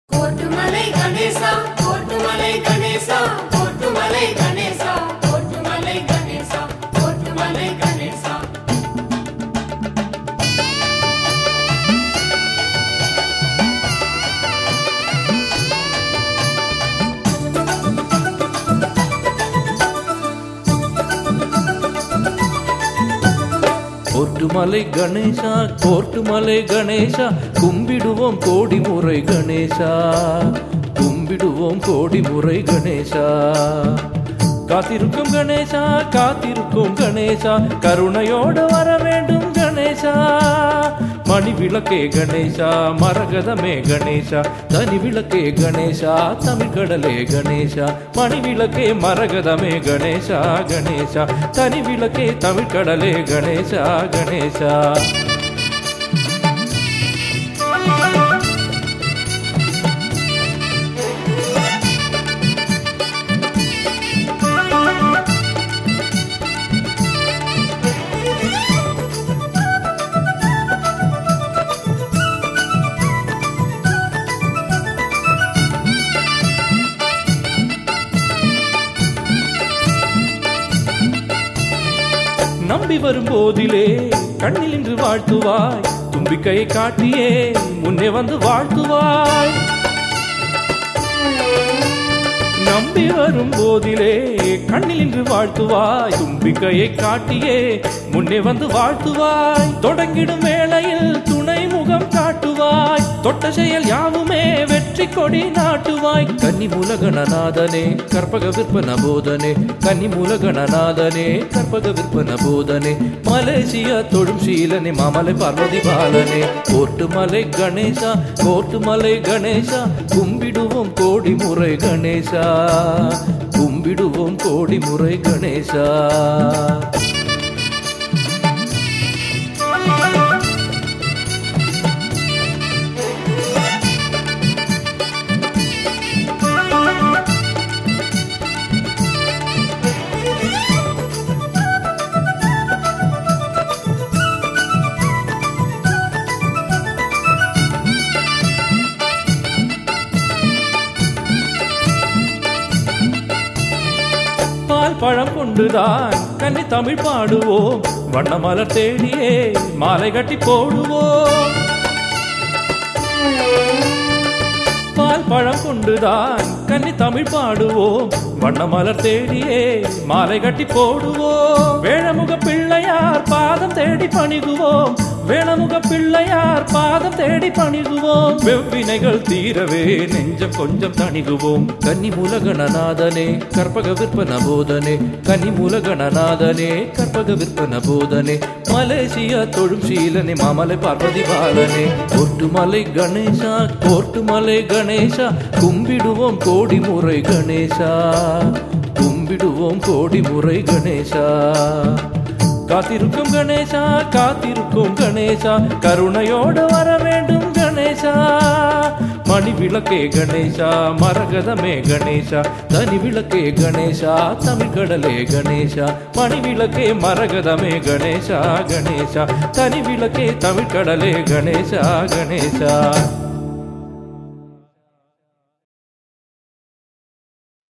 கோட்டுமலை கணேசா கோட்டுமலை கணேசா கோட்டுமலை கணேசா கோட்டுமலை கணேசா கோட்டுமலை கணேசா கோட்டுமலை கணேசா கோட்டுமலை கணேசா கும்பிடுவோம் கோடி முறை கணேசா கும்பிடுவோம் கோடி முறை கணேசா காத்திருக்கும் கணேசா காத்திருக்கும் கணேசா கருணையோடு வர வேண்டும் கணேசா மணி விளக்கே கணேசா மரகதமே கணேசா தனி விளக்கே கணேசா தமிழ் கடலே கணேசா மணி விளக்கே மரகதமே கணேசா கணேசா தனி விளக்கே தமிழ் கடலே கணேசா கணேசா நம்பி வரும் போதிலே கண்ணில் இன்று வாழ்த்துவாய் தும்பிக்கையை காட்டியே முன்னே வந்து வாழ்த்துவாய் நம்பி வரும் போதிலே கண்ணில் இன்று வாழ்த்துவாய் தும்பிக்கையை காட்டியே முன்னே வந்து வாழ்த்துவாய் தொடங்கிடும் வேளையில் துணை முகம் காட்டுவாய் தொட்ட செயல் யாவுமே வெற்றி கொடி நாட்டுவாய் கன்னி மூலகணநாதனே கற்பக விற்பன போதனே கன்னி மூலகணநாதனே கற்பக விற்பன போதனே மலேசியா தொழும் சீலனே மாமலை பார்வதி பாலனே கோட்டுமலை கணேசா கோட்டுமலை கணேசா கும்பிடுவோம் கோடி முறை கணேசா கும்பிடுவோம் கோடி முறை கணேசா பால் பழம் கொண்டுதான் கன்னி தமிழ் பாடுவோம் வண்ண மலர் தேடியே மாலை கட்டி போடுவோம் பால் பழம் கொண்டுதான் கன்னி தமிழ் பாடுவோம் வண்ண மலர் தேடியே மாலை கட்டி போடுவோம் வேழமுக பிள்ளையார் பாதம் தேடி பணிகுவோம் வேணமுக பிள்ளையார் பாதம் தேடி பணிகுவோம் வெவ்வினைகள் தீரவே நெஞ்சம் கொஞ்சம் தணிகுவோம் கன்னி மூலகணநாதனே கற்பக விற்பன போதனே கன்னி மூலகணநாதனே கற்பக விற்பன போதனே மலேசியா தொழும் சீலனே மாமலை பார்வதி பாலனே கோட்டுமலை கணேசா கோட்டுமலை கணேசா கும்பிடுவோம் கோடி முறை கணேசா கும்பிடுவோம் கோடி முறை கணேசா காத்திருக்கும் கணேசா காத்திருக்கும் கணேசா கருணையோடு வர வேண்டும் கணேசா மணி விளக்கே கணேசா மரகதமே கணேசா தனி விளக்கே கணேசா தமிழ் கடலே கணேசா மணி விளக்கே மரகதமே கணேசா கணேசா தனி விளக்கே தமிழ் கடலே கணேசா கணேசா